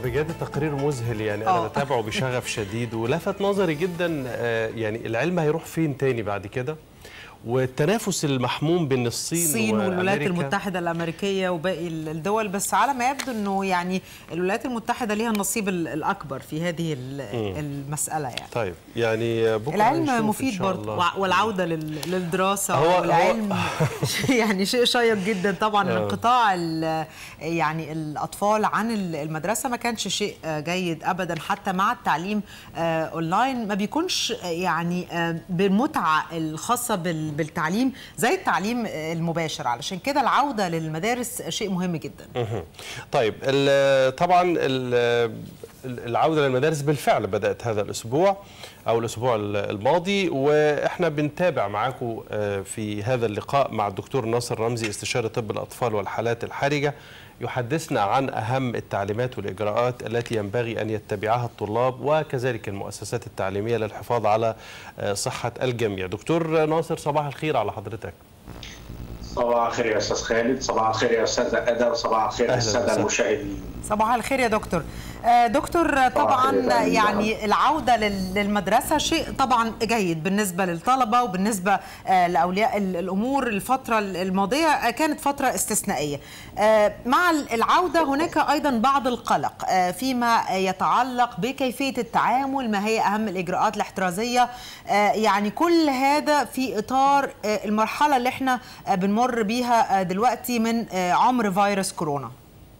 بجد تقرير مذهل يعني انا آه. بتابعه بشغف شديد ولفت نظري جدا آه، يعني العلم هيروح فين تاني بعد كده والتنافس المحموم بين الصين الصين والولايات وأمريكا. المتحدة الأمريكية وباقي الدول بس على ما يبدو أنه يعني الولايات المتحدة ليها النصيب ال- الأكبر في هذه ال- المسألة يعني طيب يعني بكره هنشوف إن العلم مفيد شاء برضه الله. وع- والعودة لل- للدراسة هو- هو- والعلم يعني شيء شيق جدا طبعا انقطاع ال- يعني الأطفال عن ال- المدرسة ما كانش شيء آه، جيد أبدا حتى مع التعليم آه، أونلاين ما بيكونش آه، يعني آه، بالمتعة الخاصة بال- بالتعليم زي التعليم آه، المباشر علشان كده العودة للمدارس شيء مهم جدا مهم. طيب ال- طبعا ال- العوده للمدارس بالفعل بدات هذا الاسبوع او الاسبوع الماضي واحنا بنتابع معاكم آه، في هذا اللقاء مع الدكتور ناصر رمزي استشاري طب الاطفال والحالات الحرجه يحدثنا عن اهم التعليمات والاجراءات التي ينبغي ان يتبعها الطلاب وكذلك المؤسسات التعليميه للحفاظ على آه، صحه الجميع. دكتور ناصر صباح الخير على حضرتك. صباح الخير يا استاذ خالد صباح الخير يا استاذ ادى وصباح الخير أهلاً للساده وسهلاً. المشاهدين صباح الخير يا دكتور آه، دكتور آه، طبعا الخير يا فندم. يعني العودة لل- للمدرسة شيء طبعا جيد بالنسبة للطلبة وبالنسبة آه، لأولياء ال- الأمور الفترة الماضية آه، كانت فترة استثنائية آه، مع العودة هناك أيضا بعض القلق آه، فيما يتعلق بكيفية التعامل ما هي أهم الإجراءات الاحترازية آه، يعني كل هذا في إطار آه، المرحلة اللي احنا آه، بنمر بيها آه، دلوقتي من آه، عمر فيروس كورونا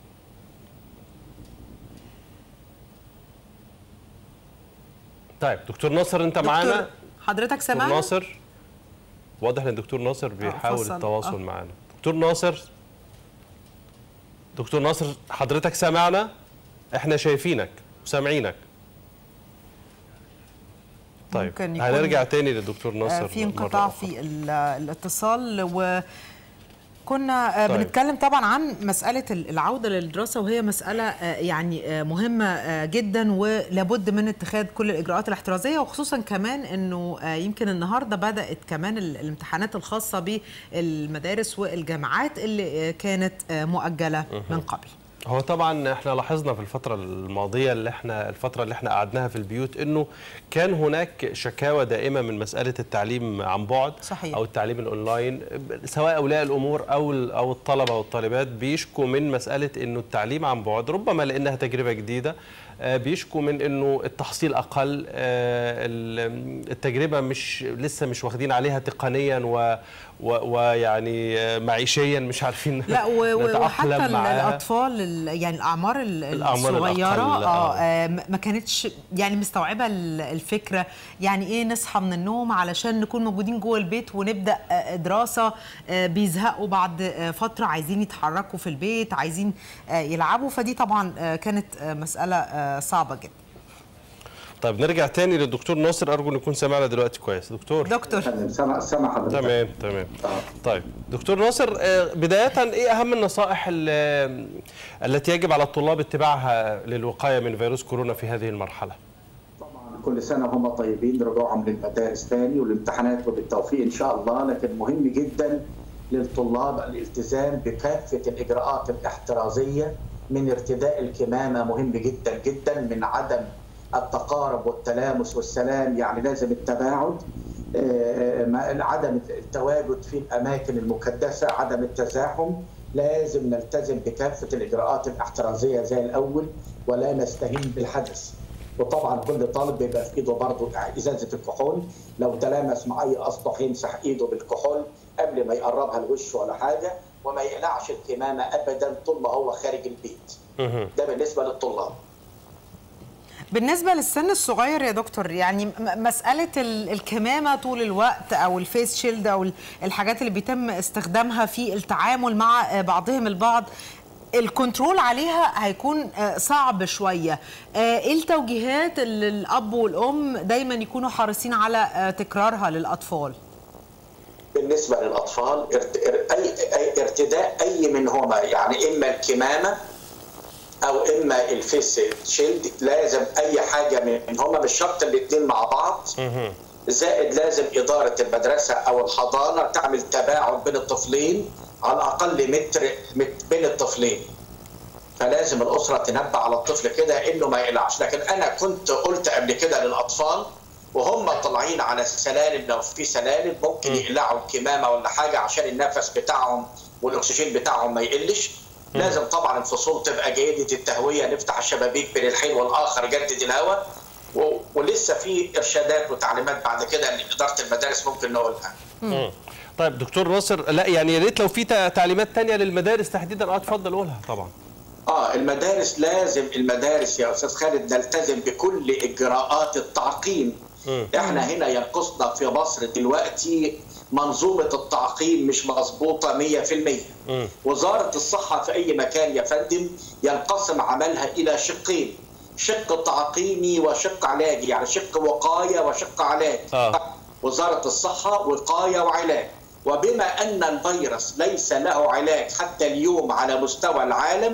طيب دكتور ناصر انت دكتور، معانا؟ حضرتك دكتور سامعنا؟ ناصر واضح ان الدكتور ناصر بيحاول فصل. التواصل آه. معانا دكتور ناصر دكتور ناصر حضرتك سامعنا احنا شايفينك وسامعينك طيب ممكن يكون- هنرجع تاني للدكتور ناصر آه، في مرة انقطاع أخرى. في ال- الاتصال وكنا آه، طيب. بنتكلم طبعا عن مسألة ال- العودة للدراسة وهي مسألة آه، يعني آه، مهمة آه، جدا ولابد من اتخاذ كل الإجراءات الاحترازية وخصوصا كمان أنه آه، يمكن النهاردة بدأت كمان ال- الامتحانات الخاصة بالمدارس والجامعات اللي آه، كانت آه، مؤجلة من قبل هو طبعا احنا لاحظنا في الفترة الماضية اللي احنا الفترة اللي احنا قعدناها في البيوت انه كان هناك شكاوى دائمة من مسألة التعليم عن بعد صحيح. او التعليم الاونلاين سواء اولياء الامور او ال- او الطلبة والطالبات بيشكوا من مسألة انه التعليم عن بعد ربما لانها تجربة جديدة آه، بيشكوا من انه التحصيل اقل آه، ال- التجربة مش لسه مش واخدين عليها تقنيا و و- ويعني آه، معيشيا مش عارفين لا و- و- نتأقلم وحتى ال- معاها. الاطفال ال- يعني الاعمار ال- الأعمار الصغيره الأقل، اه آه. آه، م- ما كانتش يعني مستوعبه ال- الفكره يعني ايه نصحى من النوم علشان نكون موجودين جوه البيت ونبدا آه، دراسه آه، بيزهقوا بعد آه، فتره عايزين يتحركوا في البيت عايزين آه، يلعبوا فدي طبعا آه، كانت آه، مساله آه، صعبه جدا طيب نرجع تاني للدكتور ناصر ارجو ان يكون سامعنا دلوقتي كويس دكتور دكتور سامع سامع حضرتك تمام تمام آه. طيب دكتور ناصر آه، بدايه ايه اهم النصائح ال- التي يجب على الطلاب اتباعها للوقايه من فيروس كورونا في هذه المرحله طبعا كل سنه هم طيبين رجوعهم للمدارس تاني والامتحانات وبالتوفيق ان شاء الله لكن مهم جدا للطلاب الالتزام بكافه الاجراءات الاحترازيه من ارتداء الكمامه مهم جدا جدا من عدم التقارب والتلامس والسلام يعني لازم التباعد آه، ما- عدم التواجد في الاماكن المكدسه عدم التزاحم لازم نلتزم بكافه الاجراءات الاحترازيه زي الاول ولا نستهين بالحدث وطبعا كل طالب بيبقى في ايده برضه ازازه الكحول لو تلامس مع اي اسطح يمسح ايده بالكحول قبل ما يقربها لوشه ولا حاجه وما يقلعش الكمامه ابدا طول ما هو خارج البيت مهم. ده بالنسبه للطلاب بالنسبة للسن الصغير يا دكتور يعني م- مسألة ال- الكمامة طول الوقت أو الفيس شيلد أو ال- الحاجات اللي بيتم استخدامها في التعامل مع آه، بعضهم البعض الكنترول عليها هيكون آه، صعب شوية آه، ايه التوجيهات اللي الأب والأم دايما يكونوا حريصين على آه، تكرارها للأطفال بالنسبه للاطفال ارت... ار- اي أي ارتداء اي منهما يعني اما الكمامه او اما الفيس شيلد لازم اي حاجه منهما مش شرط الاثنين مع بعض مهم. زائد لازم اداره المدرسه او الحضانه تعمل تباعد بين الطفلين على الاقل متر مت- بين الطفلين فلازم الاسره تنبه على الطفل كده انه ما يقلعش لكن انا كنت قلت قبل كده للاطفال وهم طالعين على السلالم لو في سلالم ممكن يقلعوا الكمامه ولا حاجه عشان النفس بتاعهم والاكسجين بتاعهم ما يقلش لازم طبعا الفصول تبقى جيده التهويه نفتح الشبابيك بين الحين والاخر جدد الهواء و... ولسه في ارشادات وتعليمات بعد كده لاداره المدارس ممكن نقولها. مم. طيب دكتور ناصر لا يعني يا ريت لو في تعليمات تانية للمدارس تحديدا اه اتفضل قولها طبعا. اه المدارس لازم المدارس يا استاذ خالد نلتزم بكل اجراءات التعقيم. م. احنا هنا ينقصنا في مصر دلوقتي منظومة التعقيم مش مظبوطة 100% م. وزارة الصحة في أي مكان يا فندم ينقسم عملها إلى شقين شق تعقيمي وشق علاجي يعني شق وقاية وشق علاج آه. وزارة الصحة وقاية وعلاج وبما أن الفيروس ليس له علاج حتى اليوم على مستوى العالم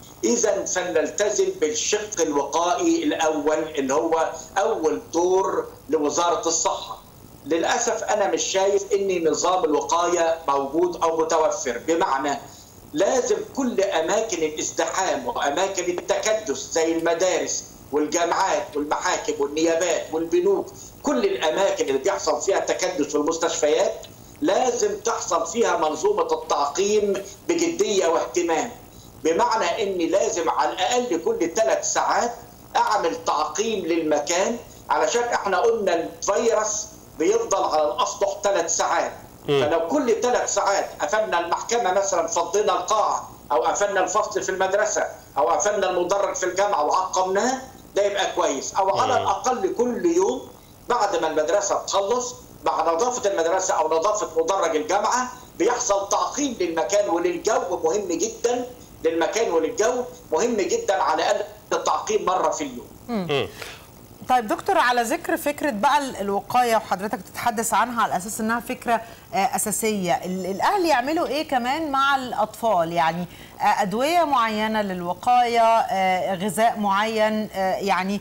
إذا فلنلتزم بالشق الوقائي الأول اللي هو أول دور لوزارة الصحة للأسف أنا مش شايف أن نظام الوقاية موجود أو متوفر بمعنى لازم كل أماكن الازدحام وأماكن التكدس زي المدارس والجامعات والمحاكم والنيابات والبنوك كل الأماكن اللي بيحصل فيها تكدس والمستشفيات لازم تحصل فيها منظومة التعقيم بجدية واهتمام بمعنى أني لازم على الأقل كل ثلاث ساعات أعمل تعقيم للمكان علشان احنا قلنا الفيروس بيفضل على الاسطح ثلاث ساعات فلو كل ثلاث ساعات قفلنا المحكمه مثلا فضينا القاعه او قفلنا الفصل في المدرسه او قفلنا المدرج في الجامعه وعقمناه ده يبقى كويس او على الاقل كل يوم بعد ما المدرسه تخلص مع نظافه المدرسه او نظافه مدرج الجامعه بيحصل تعقيم للمكان وللجو مهم جدا للمكان وللجو مهم جدا على الاقل التعقيم مره في اليوم. م. طيب دكتور على ذكر فكره بقى الوقايه وحضرتك تتحدث عنها على اساس انها فكره اساسيه الاهل يعملوا ايه كمان مع الاطفال يعني ادويه معينه للوقايه غذاء معين يعني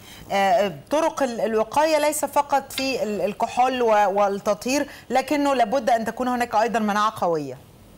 طرق الوقايه ليس فقط في الكحول والتطهير لكنه لابد ان تكون هناك ايضا مناعه قويه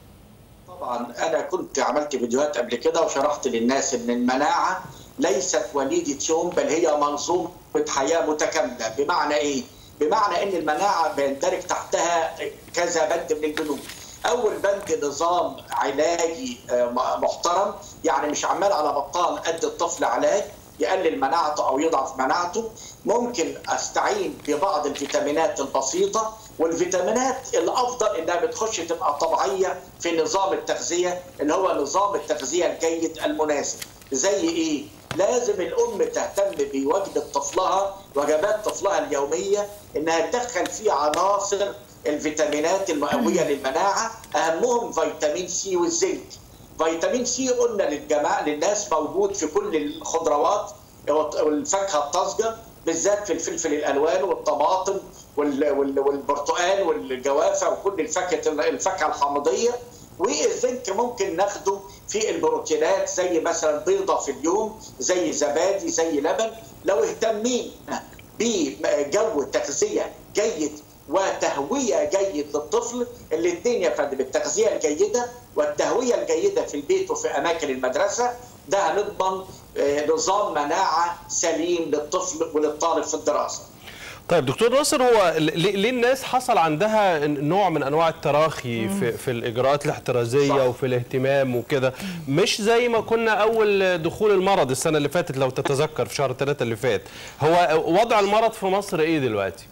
طبعا انا كنت عملت فيديوهات قبل كده وشرحت للناس ان المناعه ليست وليده يوم بل هي منظومه حياه متكامله بمعنى ايه؟ بمعنى ان المناعه بيندرج تحتها كذا بند من البنود. اول بند نظام علاجي محترم يعني مش عمال على بطال قد الطفل علاج يقلل مناعته او يضعف مناعته ممكن استعين ببعض الفيتامينات البسيطه والفيتامينات الافضل انها بتخش تبقى طبيعيه في نظام التغذيه اللي هو نظام التغذيه الجيد المناسب زي ايه؟ لازم الام تهتم بوجبه طفلها وجبات طفلها اليوميه انها تدخل فيه عناصر الفيتامينات المقويه للمناعه اهمهم فيتامين سي والزنك. فيتامين سي قلنا للجماعه للناس موجود في كل الخضروات والفاكهه الطازجه بالذات في الفلفل الالوان والطماطم والبرتقال والجوافه وكل الفاكهه الفاكهه الحامضيه والزنك ممكن ناخده في البروتينات زي مثلا بيضة في اليوم زي زبادي زي لبن لو اهتمينا بجو تغذية جيد وتهوية جيد للطفل الاثنين يا فندم التغذية الجيدة والتهوية الجيدة في البيت وفي أماكن المدرسة ده هنضمن نظام مناعة سليم للطفل وللطالب في الدراسة طيب دكتور ناصر هو ليه الناس حصل عندها نوع من انواع التراخي في, في الاجراءات الاحترازيه صح. وفي الاهتمام وكده مش زي ما كنا اول دخول المرض السنه اللي فاتت لو تتذكر في شهر ثلاثة اللي فات هو وضع المرض في مصر ايه دلوقتي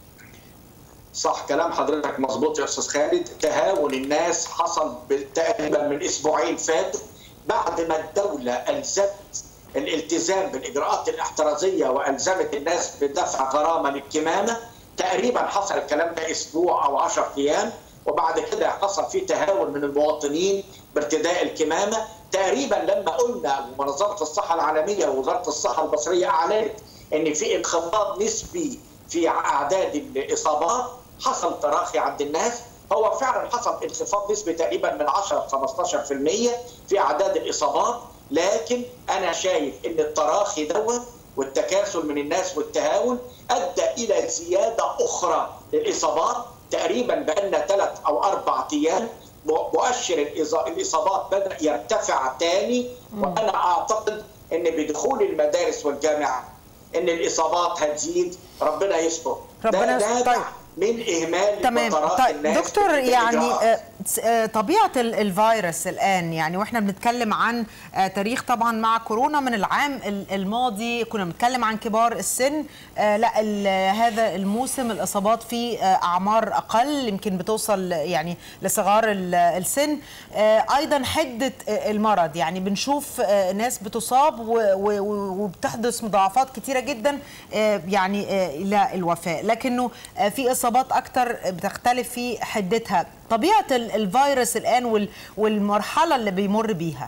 صح كلام حضرتك مظبوط يا استاذ خالد تهاون الناس حصل تقريبا من اسبوعين فاتوا بعد ما الدوله الزمت الالتزام بالاجراءات الاحترازيه والزمت الناس بدفع غرامه للكمامه تقريبا حصل الكلام ده اسبوع او 10 ايام وبعد كده حصل في تهاون من المواطنين بارتداء الكمامه تقريبا لما قلنا ومنظمه الصحه العالميه ووزاره الصحه المصريه اعلنت ان في انخفاض نسبي في اعداد الاصابات حصل تراخي عند الناس هو فعلا حصل انخفاض نسبي تقريبا من 10 ل 15% في اعداد الاصابات لكن انا شايف ان التراخي دوت والتكاسل من الناس والتهاون ادى الى زياده اخرى للاصابات تقريبا بقالنا ثلاث او اربع ايام مؤشر الاصابات بدا يرتفع تاني وانا اعتقد ان بدخول المدارس والجامعات ان الاصابات هتزيد ربنا يستر ربنا ده يستر. نابع طيب. من اهمال تمام فترات طيب الناس دكتور في يعني الإجراءات. آه، آه، طبيعه ال- الفيروس الان يعني واحنا بنتكلم عن آه، تاريخ طبعا مع كورونا من العام ال- الماضي كنا بنتكلم عن كبار السن آه، لا ال- هذا الموسم الاصابات فيه آه، اعمار اقل يمكن بتوصل يعني لصغار ال- السن آه، ايضا حده آه، المرض يعني بنشوف آه، ناس بتصاب و- و- و- وبتحدث مضاعفات كتيره جدا آه، يعني آه، الى الوفاه لكنه آه، في اصابات اكتر بتختلف في حدتها طبيعه ال- الفيروس الان وال- والمرحله اللي بيمر بيها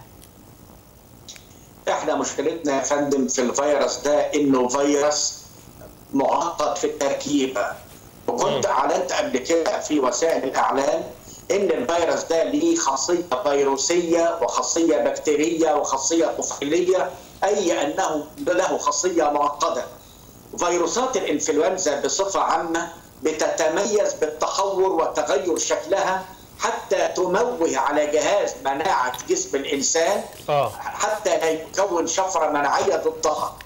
احنا مشكلتنا يا فندم في الفيروس ده انه فيروس معقد في التركيبه وكنت اعلنت قبل كده في وسائل الاعلام ان الفيروس ده ليه خاصيه فيروسيه وخاصيه بكتيريه وخاصيه طفيليه اي انه له خاصيه معقده فيروسات الانفلونزا بصفه عامه بتتميز بالتحور وتغير شكلها حتى تموه على جهاز مناعه جسم الانسان آه. حتى لا يكون شفره مناعيه ضدها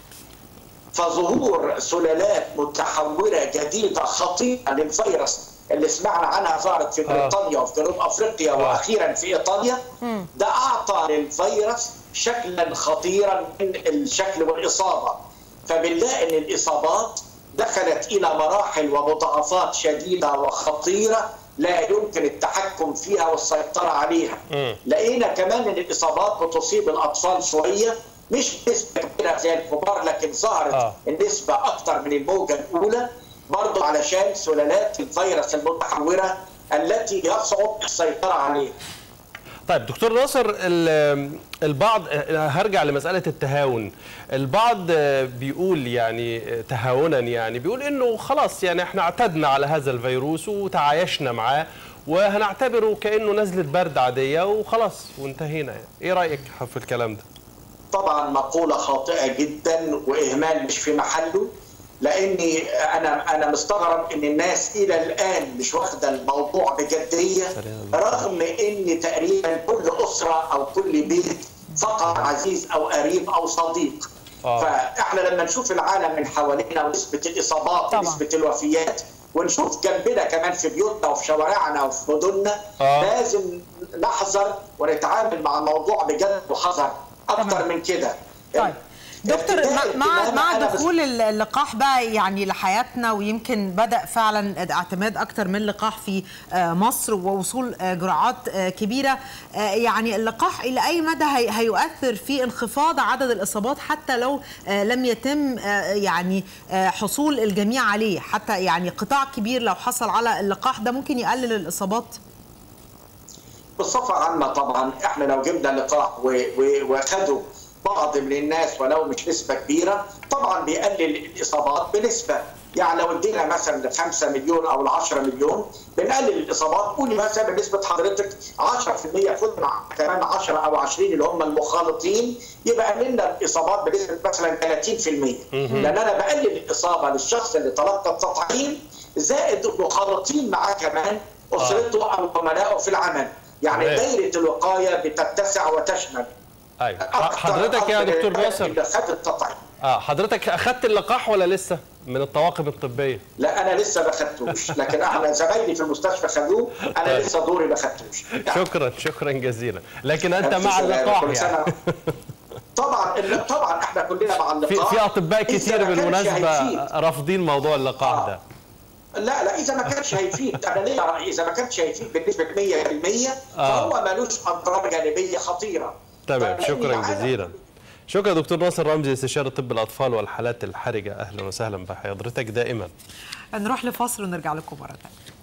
فظهور سلالات متحوره جديده خطيره للفيروس اللي سمعنا عنها ظهرت في بريطانيا وفي جنوب افريقيا واخيرا في ايطاليا ده اعطى للفيروس شكلا خطيرا من الشكل والاصابه فبنلاقي ان الاصابات دخلت الى مراحل ومضاعفات شديده وخطيره لا يمكن التحكم فيها والسيطره عليها. لقينا كمان ان الاصابات بتصيب الاطفال شويه مش نسبه كبيره زي الكبار لكن ظهرت آه. النسبه اكثر من الموجه الاولى برضه علشان سلالات الفيروس المتحوره التي يصعب السيطره عليها. طيب دكتور ناصر ال- البعض هرجع لمسألة التهاون البعض بيقول يعني تهاونا يعني بيقول انه خلاص يعني احنا اعتدنا على هذا الفيروس وتعايشنا معاه وهنعتبره كأنه نزلة برد عادية وخلاص وانتهينا يعني. ايه رأيك في الكلام ده؟ طبعا مقوله خاطئه جدا واهمال مش في محله لاني انا انا مستغرب ان الناس الى الان مش واخده الموضوع بجديه رغم ان تقريبا كل اسره او كل بيت فقد عزيز او قريب او صديق آه. فاحنا لما نشوف العالم من حوالينا ونسبه الاصابات طبعاً. ونسبه الوفيات ونشوف جنبنا كمان في بيوتنا وفي شوارعنا وفي مدننا آه. لازم نحذر ونتعامل مع الموضوع بجد وحذر اكتر تمام. من كده طيب دكتور ابتداء مع مع, اهتمام مع أنا بس- دخول اللقاح بقى يعني لحياتنا ويمكن بدا فعلا اعتماد اكتر من لقاح في آه، مصر ووصول آه، جرعات آه، كبيره آه، يعني اللقاح الى اي مدى هي- هيؤثر في انخفاض عدد الاصابات حتى لو آه، لم يتم آه، يعني آه، حصول الجميع عليه حتى يعني قطاع كبير لو حصل على اللقاح ده ممكن يقلل الاصابات بصفة عامة طبعا احنا لو جبنا لقاح و- و- وخدوا بعض من الناس ولو مش نسبة كبيرة طبعا بيقلل الإصابات بنسبة يعني لو ادينا مثلا ل 5 مليون او ل 10 مليون بنقلل الاصابات قولي مثلا بنسبه حضرتك 10% خد مع كمان 10 او 20 اللي هم المخالطين يبقى قللنا الاصابات بنسبه مثلا 30% لان انا بقلل الاصابه للشخص اللي تلقى التطعيم زائد مخالطين معاه كمان اسرته او زملائه في العمل يعني تمام. دايره الوقايه بتتسع وتشمل ايوه أكتر حضرتك يا أكتر دكتور البلد ناصر اللي خد التطعيم اه حضرتك اخدت اللقاح ولا لسه من الطواقم الطبيه لا انا لسه ما خدتوش لكن احنا زمايلي في المستشفى خدوه انا طيب. لسه دوري ما خدتوش شكرا شكرا جزيلا لكن انت مفيش مع ولا- اللقاح كل يعني سنة- طبعا ال- طبعا احنا كلنا مع في اللقاح في اطباء إذا كتير ما كانش بالمناسبه هيفيد. رافضين موضوع اللقاح آه. ده لا لا اذا ما كانش هيفيد انا ليه رأيي اذا ما كانش هيفيد بنسبه 100% آه. فهو ملوش اضرار جانبيه خطيره تمام فلأن شكرا العالم- جزيلا شكرا دكتور ناصر رمزي استشاري طب الاطفال والحالات الحرجه اهلا وسهلا بحضرتك دائما نروح لفاصل ونرجع لكم مره ثانيه